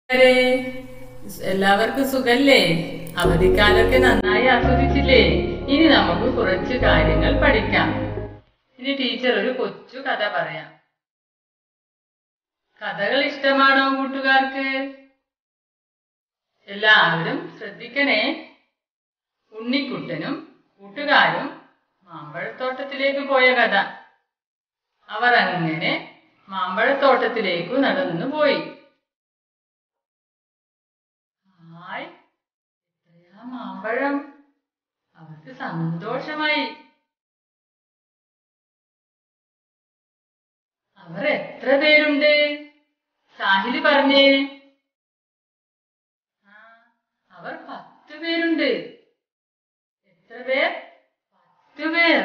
കൂട്ടുകാരെ, എല്ലാവർക്കും സുഖല്ലേ അവധിക്കാലമൊക്കെ നന്നായി ആസ്വദിച്ചില്ലേ ഇനി നമുക്ക് കുറച്ച് കാര്യങ്ങൾ പഠിക്കാം ഇനി ടീച്ചർ ഒരു കൊച്ചു കഥ പറയാം കഥകൾ ഇഷ്ടമാണോ കൂട്ടുകാർക്ക് എല്ലാവരും ശ്രദ്ധിക്കണേ ഉണ്ണിക്കുട്ടനും കൂട്ടുകാരും മാമ്പഴത്തോട്ടത്തിലേക്ക് പോയ കഥ അവർ അങ്ങനെ മാമ്പഴത്തോട്ടത്തിലേക്കു നടന്നു പോയി ഹായ് എത്രയാ മാമ്പഴം അവർക്ക് സന്തോഷമായി അവർ എത്ര പേരുണ്ട് സാഹില് പറഞ്ഞേ ആ, അവർ പത്ത് പേരുണ്ട് എത്ര പേർ പത്ത് പേർ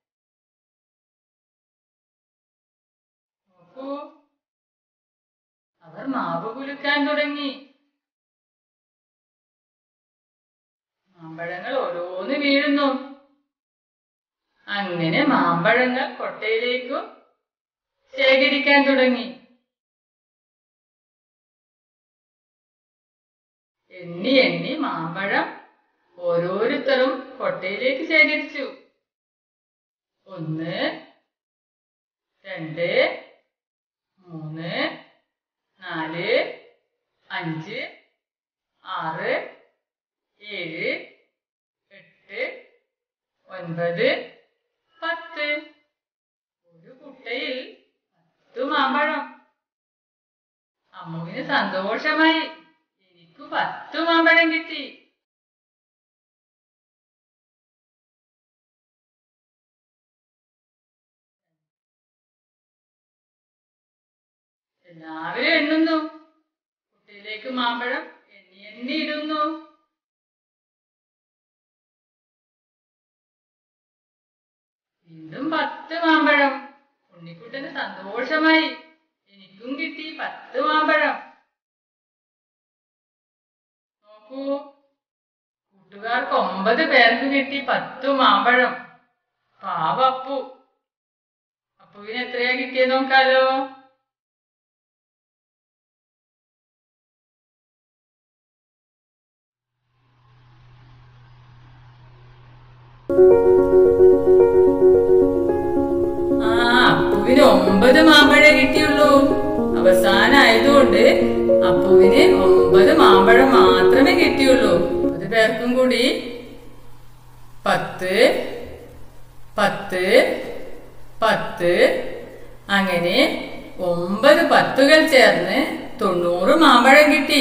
നോക്കൂ അവർ മാവ് കുലുക്കാൻ തുടങ്ങി മാമ്പഴങ്ങൾ ഓരോന്ന് വീഴുന്നു അങ്ങനെ മാമ്പഴങ്ങൾ കൊട്ടയിലേക്കു ശേഖരിക്കാൻ തുടങ്ങി എണ്ണി എണ്ണി മാമ്പഴം ഓരോരുത്തരും കൊട്ടയിലേക്ക് ശേഖരിച്ചു ഒന്ന് രണ്ട് മൂന്ന് നാല് അഞ്ച് ആറ് ഏഴ് എട്ട് ഒൻപത് പത്ത് ഒരു കുട്ടയിൽ പത്ത് മാമ്പഴം അമ്മുവിന് സന്തോഷമായി എനിക്ക് പത്ത് മാമ്പഴം കിട്ടി എല്ലാവരും എണ്ണുന്നു കുട്ടിയിലേക്ക് മാമ്പഴം എണ്ണി എണ്ണി ഇടുന്നു വീണ്ടും പത്ത് മാമ്പഴം ഉണ്ണിക്കുട്ടന് സന്തോഷമായി എനിക്കും കിട്ടി പത്ത് മാമ്പഴം നോക്കൂ കൂട്ടുകാർക്ക് ഒമ്പത് പേർക്ക് കിട്ടി പത്ത് മാമ്പഴം പാവ അപ്പു അപ്പുവിന് എത്രയാ കിട്ടിയത് നോക്കാലോ ആ അപ്പുവിന് ഒമ്പത് മാമ്പഴേ കിട്ടിയുള്ളൂ അവസാനായതുകൊണ്ട് അപ്പുവിന് ഒമ്പത് മാമ്പഴം മാത്രമേ കിട്ടിയുള്ളൂ അത് പേർക്കും കൂടി പത്ത് പത്ത് പത്ത് അങ്ങനെ ഒമ്പത് പത്തുകൾ ചേർന്ന് തൊണ്ണൂറ് മാമ്പഴം കിട്ടി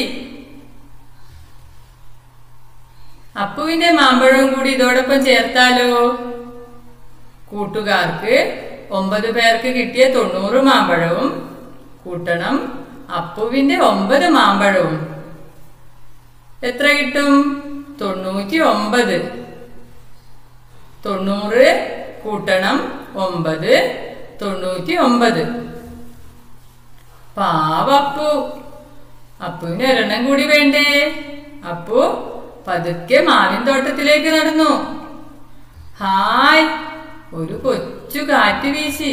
അപ്പുവിന്റെ മാമ്പഴവും കൂടി ഇതോടൊപ്പം ചേർത്താലോ കൂട്ടുകാർക്ക് ഒമ്പത് പേർക്ക് കിട്ടിയ തൊണ്ണൂറ് മാമ്പഴവും കൂട്ടണം അപ്പുവിന്റെ ഒമ്പത് മാമ്പഴവും എത്ര കിട്ടും തൊണ്ണൂറ്റി ഒമ്പത് തൊണ്ണൂറ് കൂട്ടണം ഒമ്പത് തൊണ്ണൂറ്റി ഒമ്പത് പാവ അപ്പു അപ്പുവിന് ഒരെണ്ണം കൂടി വേണ്ടേ അപ്പു പതുക്കെ മാവിൻ തോട്ടത്തിലേക്ക് നടന്നു ഹായ് ഒരു കൊച്ചു കാറ്റ് വീശി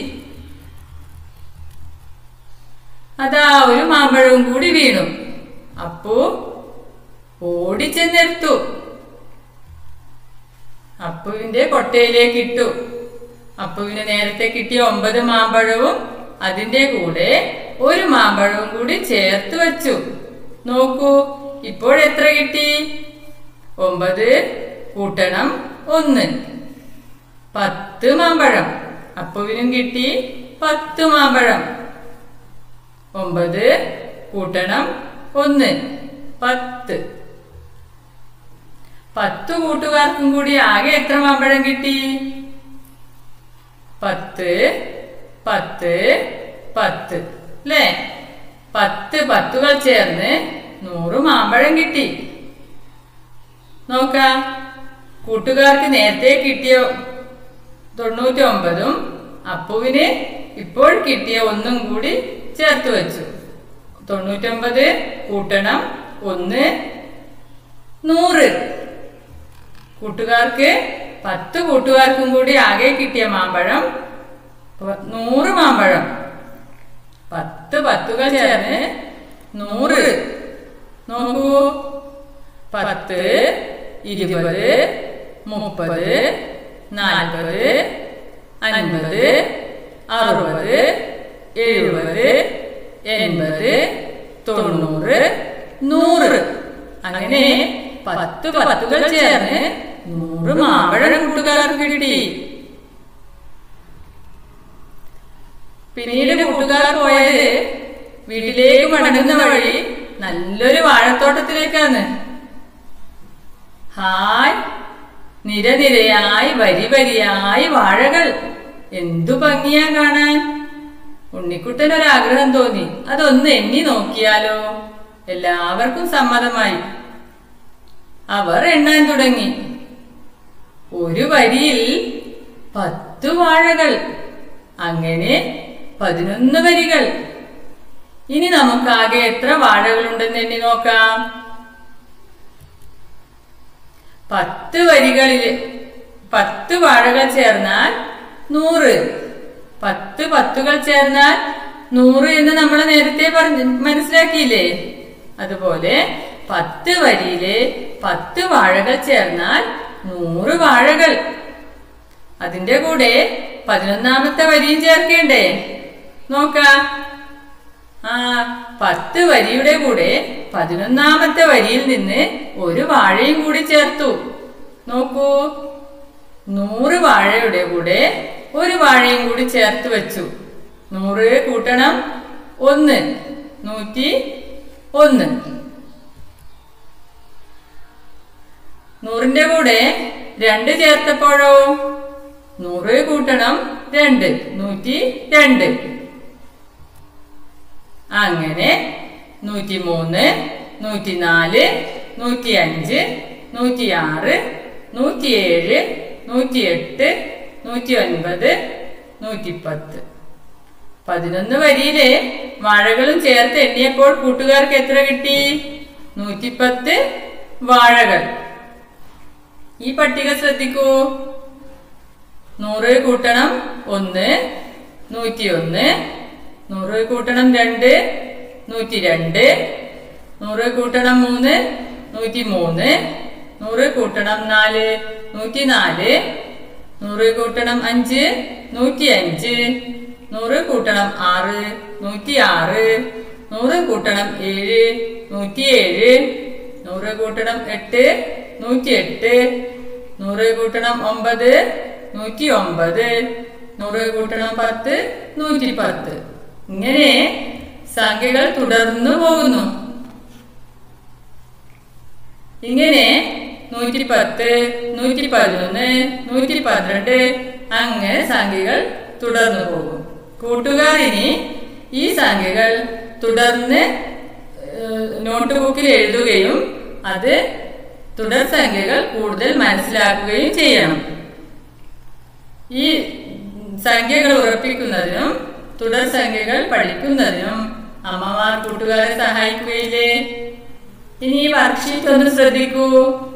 അതാ ഒരു മാമ്പഴവും കൂടി വീണു അപ്പു ഓടിച്ചെന്നെടുത്തു അപ്പുവിന്റെ കൊട്ടയിലേക്ക് ഇട്ടു അപ്പുവിന് നേരത്തെ കിട്ടിയ ഒമ്പത് മാമ്പഴവും അതിന്റെ കൂടെ ഒരു മാമ്പഴവും കൂടി ചേർത്ത് വച്ചു നോക്കൂ ഇപ്പോൾ എത്ര കിട്ടി ഒമ്പത് കൂട്ടണം ഒന്ന് പത്ത് മാമ്പഴം അപ്പുവിനും കിട്ടി പത്ത് മാമ്പഴം ഒമ്പത് കൂട്ടണം ഒന്ന് പത്ത് പത്ത് കൂട്ടുകാർക്കും കൂടി ആകെ എത്ര മാമ്പഴം കിട്ടി പത്ത് പത്ത് പത്ത് അല്ലേ പത്ത് പത്തുകൾ ചേർന്ന് നൂറ് മാമ്പഴം കിട്ടി നോക്കാം കൂട്ടുകാർക്ക് നേരത്തെ കിട്ടിയ തൊണ്ണൂറ്റി ഒമ്പതും അപ്പുവിന് ഇപ്പോൾ കിട്ടിയ ഒന്നും കൂടി ചേർത്ത് വെച്ചു തൊണ്ണൂറ്റൊമ്പത് കൂട്ടണം ഒന്ന് നൂറ് കൂട്ടുകാർക്ക് പത്ത് കൂട്ടുകാർക്കും കൂടി ആകെ കിട്ടിയ മാമ്പഴം പ- നൂറ് മാമ്പഴം പത്ത് പത്തുകൾ ചേർന്ന് നൂറ് ഇരുപത് മുപ്പത് നാൽപ്പത് അൻപത് അറുപത് എഴുപത് എൺപത് തൊണ്ണൂറ് നൂറ് അങ്ങനെ പത്ത് പത്തുകൾ ചേർന്ന് നൂറ് മാമ്പഴം കൂട്ടുകാർക്ക് കിട്ടി പിന്നീട് കൂട്ടുകാർ പോയത് വീട്ടിലേക്ക് മടങ്ങുന്ന വഴി നല്ലൊരു വാഴത്തോട്ടത്തിലേക്കാണ് ഹായ് നിരനിരയായി വരി വരിയായി വാഴകൾ എന്തു ഭംഗിയാ കാണാൻ ഉണ്ണിക്കുട്ടൻ ഒരാഗ്രഹം തോന്നി അതൊന്ന് എണ്ണി നോക്കിയാലോ എല്ലാവർക്കും സമ്മതമായി അവർ എണ്ണാൻ തുടങ്ങി ഒരു വരിയിൽ പത്തു വാഴകൾ അങ്ങനെ പതിനൊന്ന് വരികൾ ഇനി നമുക്കാകെ എത്ര വാഴകളുണ്ടെന്ന് എണ്ണി നോക്കാം പത്ത് വരികളിൽ പത്ത് വാഴകൾ ചേർന്നാൽ നൂറ് പത്ത് പത്തുകൾ ചേർന്നാൽ നൂറ് എന്ന് നമ്മൾ നേരത്തെ പറഞ്ഞ് മനസ്സിലാക്കിയില്ലേ അതുപോലെ പത്ത് വരിയിലെ പത്ത് വാഴകൾ ചേർന്നാൽ നൂറ് വാഴകൾ അതിന്റെ കൂടെ പതിനൊന്നാമത്തെ വരിയും ചേർക്കേണ്ടേ നോക്കാം ആ പത്ത് വരിയുടെ കൂടെ പതിനൊന്നാമത്തെ വരിയിൽ നിന്ന് ഒരു വാഴയും കൂടി ചേർത്തു നോക്കൂ നൂറ് വാഴയുടെ കൂടെ ഒരു വാഴയും കൂടി ചേർത്ത് വെച്ചു നൂറ് കൂട്ടണം ഒന്ന് നൂറ്റി ഒന്ന് നൂറിന്റെ കൂടെ രണ്ട് ചേർത്തപ്പോഴോ നൂറ് കൂട്ടണം രണ്ട് നൂറ്റി രണ്ട് അങ്ങനെ നൂറ്റി മൂന്ന് നൂറ്റി നാല് നൂറ്റി അഞ്ച് നൂറ്റി ആറ് നൂറ്റിയേഴ് നൂറ്റിയെട്ട് നൂറ്റി ഒൻപത് നൂറ്റിപ്പത്ത് പതിനൊന്ന് വരിയിലെ വാഴകളും ചേർത്ത് എണ്ണിയപ്പോൾ കൂട്ടുകാർക്ക് എത്ര കിട്ടി നൂറ്റിപ്പത്ത് വാഴകൾ ഈ പട്ടിക ശ്രദ്ധിക്കൂ നൂറ് കൂട്ടണം ഒന്ന് നൂറ്റി ഒന്ന് നൂറ് കൂട്ടണം രണ്ട് നൂറ്റി രണ്ട് നൂറ് കൂട്ടണം മൂന്ന് നൂറ്റി മൂന്ന് നൂറ് കൂട്ടണം നാല് നൂറ്റി നാല് നൂറ് കൂട്ടണം അഞ്ച് നൂറ്റി അഞ്ച് നൂറ് കൂട്ടണം ആറ് നൂറ്റി ആറ് നൂറ് കൂട്ടണം ഏഴ് നൂറ്റി ഏഴ് നൂറ് കൂട്ടണം എട്ട് നൂറ്റി എട്ട് നൂറ് കൂട്ടണം ഒമ്പത് നൂറ്റി ഒമ്പത് നൂറ് കൂട്ടണം പത്ത് നൂറ്റി പത്ത് ഇങ്ങനെ സംഖ്യകൾ തുടർന്നു പോകുന്നു ഇങ്ങനെ നൂറ്റി പത്ത് നൂറ്റി പതിനൊന്ന് നൂറ്റി പന്ത്രണ്ട് അങ്ങനെ സംഖ്യകൾ തുടർന്നു പോകും കൂട്ടുകാർ ഇനി ഈ സംഖ്യകൾ തുടർന്ന് ഏഹ്, നോട്ട് ബുക്കിൽ എഴുതുകയും അത് തുടർ സംഖ്യകൾ കൂടുതൽ മനസ്സിലാക്കുകയും ചെയ്യണം ഈ സംഖ്യകൾ ഉറപ്പിക്കുന്നതിനും തുടർ സംഖ്യകൾ പഠിക്കുന്നതിനും അമ്മമാർ കൂട്ടുകാരെ സഹായിക്കുകയില്ലേ ഇനി ഈ വർക്ക്ഷീറ്റ് ഒന്ന് ശ്രദ്ധിക്കൂ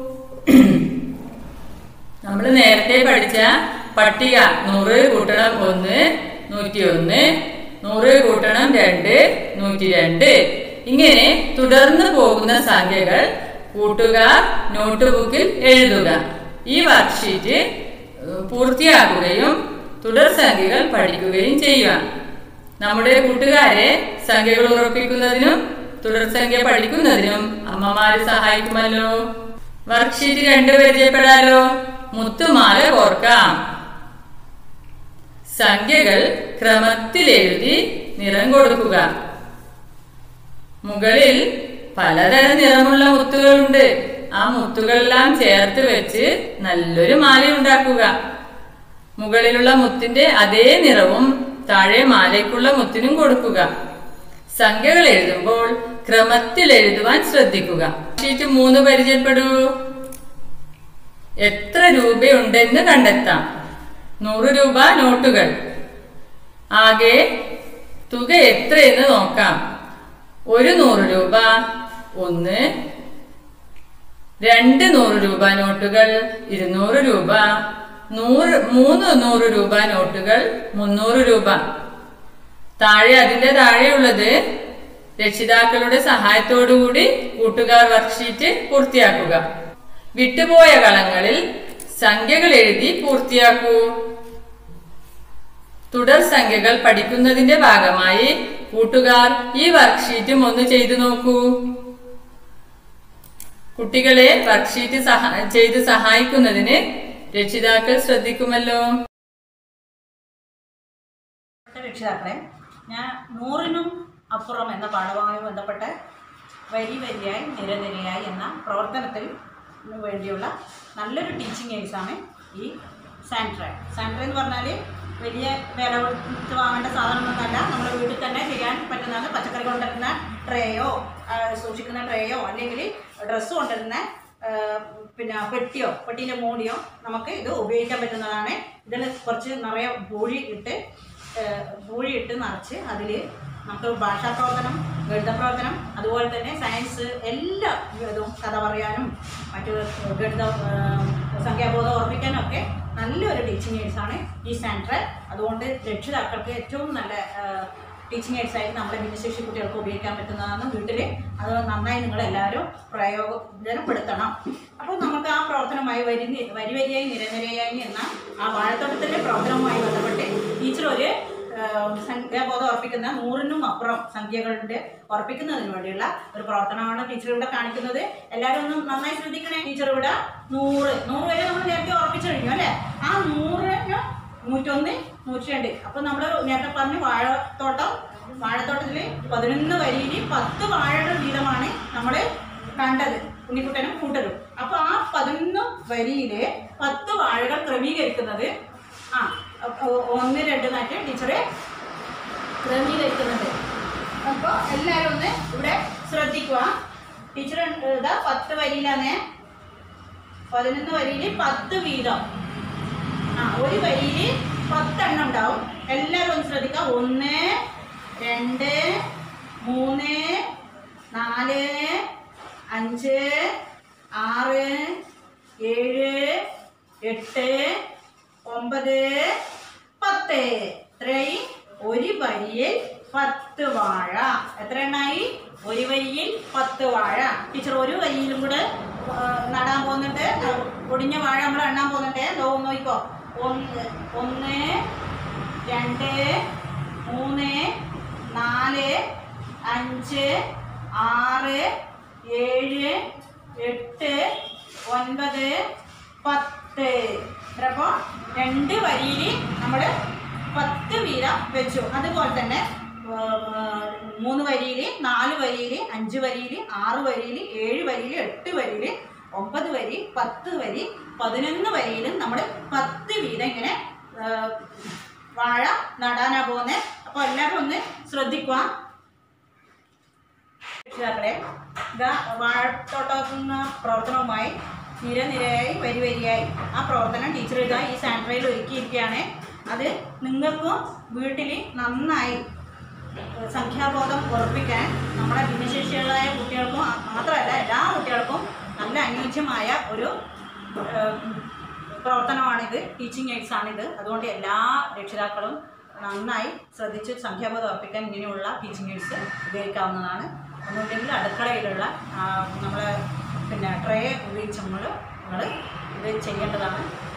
നമ്മൾ നേരത്തെ പഠിച്ച പട്ടിക നൂറ് കൂട്ടണം ഒന്ന് നൂറ്റി ഒന്ന് നൂറ് കൂട്ടണം രണ്ട് നൂറ്റി രണ്ട് ഇങ്ങനെ തുടർന്ന് പോകുന്ന സംഖ്യകൾ കൂട്ടുകാർ നോട്ട് ബുക്കിൽ എഴുതുക ഈ വർക്ക്ഷീറ്റ് ഏഹ്, പൂർത്തിയാക്കുകയും തുടർ സംഖ്യകൾ പഠിക്കുകയും ചെയ്യുക നമ്മുടെ കൂട്ടുകാരെ സംഖ്യകൾ ഉറപ്പിക്കുന്നതിനും തുടർ സംഖ്യ പഠിക്കുന്നതിനും അമ്മമാര് സഹായിക്കുമല്ലോ വർക്ക്ഷീറ്റ് രണ്ട് പരിചയപ്പെടാലോ മുത്തുമാല കോർക്കാം സംഖ്യകൾ ക്രമത്തിൽ എഴുതി നിറം കൊടുക്കുക മുകളിൽ പലതരം നിറമുള്ള മുത്തുകളുണ്ട് ആ മുത്തുകളെല്ലാം ചേർത്ത് വെച്ച് നല്ലൊരു മാല ഉണ്ടാക്കുക മുകളിലുള്ള മുത്തിന്റെ അതേ നിറവും താഴെ മാലയ്ക്കുള്ള മുത്തിനും കൊടുക്കുക സംഖ്യകൾ എഴുതുമ്പോൾ ക്രമത്തിൽ എഴുതുവാൻ ശ്രദ്ധിക്കുക ഷീറ്റ് മൂന്ന് പരിചയപ്പെടൂ എത്ര രൂപയുണ്ടെന്ന് കണ്ടെത്താം നൂറ് രൂപ നോട്ടുകൾ ആകെ തുക എത്രയെന്ന് നോക്കാം ഒരു നൂറ് രൂപ ഒന്ന് രണ്ട് നൂറ് രൂപ നോട്ടുകൾ ഇരുന്നൂറ് രൂപ നൂറ് മൂന്ന് നൂറ് രൂപ നോട്ടുകൾ മുന്നൂറ് രൂപ താഴെ അതിന്റെ താഴെയുള്ളത് രക്ഷിതാക്കളുടെ സഹായത്തോടുകൂടി കൂട്ടുകാർ വർക്ക്ഷീറ്റ് പൂർത്തിയാക്കുക വിട്ടുപോയ കളങ്ങളിൽ സംഖ്യകൾ എഴുതി പൂർത്തിയാക്കൂ തുടർ സംഖ്യകൾ പഠിക്കുന്നതിന്റെ ഭാഗമായി കൂട്ടുകാർ ഈ വർക്ക്ഷീറ്റും ഒന്ന് ചെയ്തു നോക്കൂ കുട്ടികളെ വർക്ക്ഷീറ്റ് സഹ ചെയ്ത് സഹായിക്കുന്നതിന് രക്ഷിതാക്കൾ ശ്രദ്ധിക്കുമല്ലോ പ്രിയപ്പെട്ട രക്ഷിതാക്കളെ ഞാൻ നൂറിനും അപ്പുറം എന്ന പാഠവുമായി ബന്ധപ്പെട്ട് വരി വരിയായി നിരനിരയായി എന്ന പ്രവർത്തനത്തിൽ വേണ്ടിയുള്ള നല്ലൊരു ടീച്ചിങ് എയ്ഡ്സാണ് ഈ സാൻട്രേ സാൻട്രേ എന്ന് പറഞ്ഞാൽ വലിയ വില കൊടുത്ത് വാങ്ങേണ്ട സാധനമൊന്നുമല്ല നമ്മുടെ വീട്ടിൽ തന്നെ ചെയ്യാൻ പറ്റുന്നതാണ് പച്ചക്കറി കൊണ്ടുവരുന്ന ട്രേയോ സൂക്ഷിക്കുന്ന ട്രേയോ അല്ലെങ്കിൽ ഡ്രസ്സ് കൊണ്ടുവരുന്ന ആ, പിന്നെ പെട്ടിയോ പെട്ടീൻ്റെ മൂടിയോ നമുക്ക് ഇത് ഉപയോഗിക്കാൻ പറ്റുന്നതാണ് ഇതിൽ കുറച്ച് നിറയെ പൂഴി ഇട്ട് ഏഹ് പൂഴിയിട്ട് നിറച്ച് അതിൽ നമുക്ക് ഭാഷാ പ്രവർത്തനം ഗണിത പ്രവർത്തനം അതുപോലെ തന്നെ സയൻസ് എല്ലാ ഇതും കഥ പറയാനും മറ്റു ഗണിത ഏഹ് സംഖ്യാബോധം ഓർമ്മിക്കാനും ഒക്കെ നല്ലൊരു ടീച്ചിങ് എയ്ഡ്സാണ് ഈ സെൻറ്റർ അതുകൊണ്ട് രക്ഷിതാക്കൾക്ക് ഏറ്റവും നല്ല ടീച്ചിങ് എയ്ഡ്സായി നമ്മുടെ ഭിന്നശേഷി കുട്ടികൾക്ക് ഉപയോഗിക്കാൻ പറ്റുന്നതാണ് വീട്ടിൽ അത് നന്നായി നിങ്ങൾ എല്ലാവരും പ്രയോജനപ്പെടുത്തണം അപ്പോൾ നമുക്ക് ആ പ്രവർത്തനമായി വരി നി- വരി വരിയായി നിരനിരയായി എന്ന ആ വാഴത്തോട്ടത്തിൻ്റെ പ്രവർത്തനവുമായി ബന്ധപ്പെട്ട് ടീച്ചർ ഒരു ഏഹ്, സംഖ്യാബോധം ഉറപ്പിക്കുന്ന നൂറിനും അപ്പുറം സംഖ്യകളുടെ ഉറപ്പിക്കുന്നതിന് വേണ്ടിയുള്ള ഒരു പ്രവർത്തനമാണ് ടീച്ചർ ഇവിടെ കാണിക്കുന്നത് എല്ലാവരും ഒന്ന് നന്നായി ശ്രദ്ധിക്കണേ ടീച്ചർ ഇവിടെ നൂറ് നൂറ് വരെ നമ്മൾ നേരത്തെ ഉറപ്പിച്ചു കഴിഞ്ഞു അല്ലേ ആ നൂറിനും നൂറ്റൊന്ന് നൂറ്റി രണ്ട് അപ്പൊ നമ്മൾ നേരത്തെ പറഞ്ഞു വാഴത്തോട്ടം വാഴത്തോട്ടത്തിൽ പതിനൊന്ന് വരിയിൽ പത്ത് വാഴകൾ വീതമാണ് നമ്മൾ കണ്ടത് ഉണ്ണിക്കുട്ടനും കൂട്ടരും അപ്പൊ ആ പതിനൊന്ന് വരിയില് പത്ത് വാഴകൾ ക്രമീകരിക്കുന്നത് ആ അപ്പൊ ഒന്ന് രണ്ട് നാറ്റ് ടീച്ചറെ ക്രമീകരിക്കുന്നത് അപ്പോൾ എല്ലാവരും ഒന്ന് ഇവിടെ ശ്രദ്ധിക്കുക ടീച്ചർ ഇതാ പത്ത് വരിയിലാണേ പതിനൊന്ന് വരിയിൽ പത്ത് വീതം ആ ഒരു വരിയിൽ പത്തെണ്ണം ഉണ്ടാവും എല്ലാവരും ഒന്ന് ശ്രദ്ധിക്കുക ഒന്ന് രണ്ട് മൂന്ന് നാല് അഞ്ച് ആറ് ഏഴ് എട്ട് ഒമ്പത് പത്ത് ഇത്രയും ഒരു വരിയിൽ പത്ത് വാഴ എത്ര എണ്ണായി ഒരു വരിയിൽ പത്ത് വാഴ ടീച്ചർ ഒരു വരിയിലും കൂടെ ആ, നടാൻ പോകുന്നുണ്ട് ഒടിഞ്ഞ വാഴ നമ്മൾ എണ്ണാൻ പോകുന്നുണ്ട് ലോ നോക്കിക്കോ ഒന്ന് ഒന്ന് രണ്ട് മൂന്ന് നാല് അഞ്ച് ആറ് ഏഴ് എട്ട് ഒൻപത് പത്ത് അപ്പോൾ രണ്ട് വരിയിൽ നമ്മൾ പത്ത് വീതം വെച്ചു അതുപോലെ തന്നെ ആ, ആ, മൂന്ന് വരിയിൽ നാല് വരിയിൽ അഞ്ച് വരിയിൽ ആറ് വരിയിൽ ഏഴ് വരിയിൽ എട്ട് വരിയിൽ ഒമ്പത് വരി പത്ത് വരി പതിനൊന്ന് വരിയിലും നമ്മൾ പത്ത് വീതം ഇങ്ങനെ ആ, വാഴ നടാനാ പോകുന്നത് അപ്പോൾ എല്ലാവരും ഒന്ന് ശ്രദ്ധിക്കുക രക്ഷിതാക്കളെ ഇതാ വാഴത്തോട്ടാക്കുന്ന പ്രവർത്തനവുമായി നിരനിരയായി വരി വരിയായി ആ പ്രവർത്തനം ടീച്ചർ ഇതാ ഈ സാനിറ്ററിയിൽ ഒരുക്കിയിരിക്കുകയാണ് അത് നിങ്ങൾക്കും വീട്ടിൽ നന്നായി ഏഹ്, സംഖ്യാബോധം ഉറപ്പിക്കാൻ നമ്മുടെ ഭിന്നശേഷികളായ കുട്ടികൾക്കും ആ- മാത്രമല്ല എല്ലാ കുട്ടികൾക്കും നല്ല അനുയോജ്യമായ ഒരു ഏഹ്, പ്രവർത്തനമാണിത് ടീച്ചിങ് എയ്ഡ്സ് ആണിത് അതുകൊണ്ട് എല്ലാ രക്ഷിതാക്കളും നന്നായി ശ്രദ്ധിച്ച് സംഖ്യാബോധം ഉറപ്പിക്കാൻ ഇങ്ങനെയുള്ള ടീച്ചിങ് എയ്ഡ്സ് ഉപയോഗിക്കാവുന്നതാണ് ഒന്നുമില്ലെങ്കിൽ അടുക്കളയിലുള്ള ആ, നമ്മളെ പിന്നെ ട്രേ ഉപയോഗിച്ച് നമ്മൾ നിങ്ങൾ ഇത് ചെയ്യേണ്ടതാണ്